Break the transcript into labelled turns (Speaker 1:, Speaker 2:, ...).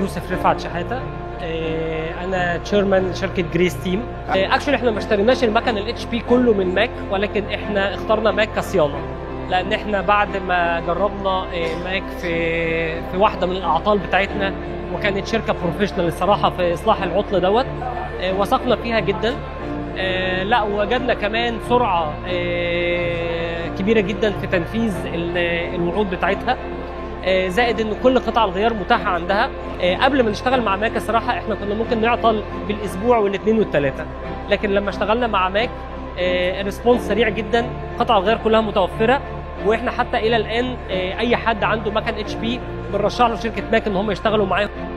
Speaker 1: يوسف رفعت شحاته آه، انا تشيرمان شركه جريس تيم اكشولي احنا ما اشتريناش المكن الاتش بي كله من ماك ولكن احنا اخترنا ماك كصيانه لان احنا بعد ما جربنا آه، ماك في في واحده من الاعطال بتاعتنا وكانت شركه بروفيشنال الصراحه في اصلاح العطل دوت آه، وثقنا فيها جدا آه، لا وجدنا كمان سرعه آه، كبيره جدا في تنفيذ ال- الوعود بتاعتها آه، زائد ان كل قطع الغيار متاحه عندها آه، قبل ما نشتغل مع ماك الصراحه احنا كنا ممكن نعطل بالاسبوع والاثنين والثلاثه لكن لما اشتغلنا مع ماك آه، الريسبونس سريع جدا قطع الغيار كلها متوفره واحنا حتى الى الان آه، اي حد عنده مكن اتش بي بنرشح له شركه ماك ان هم يشتغلوا معاهم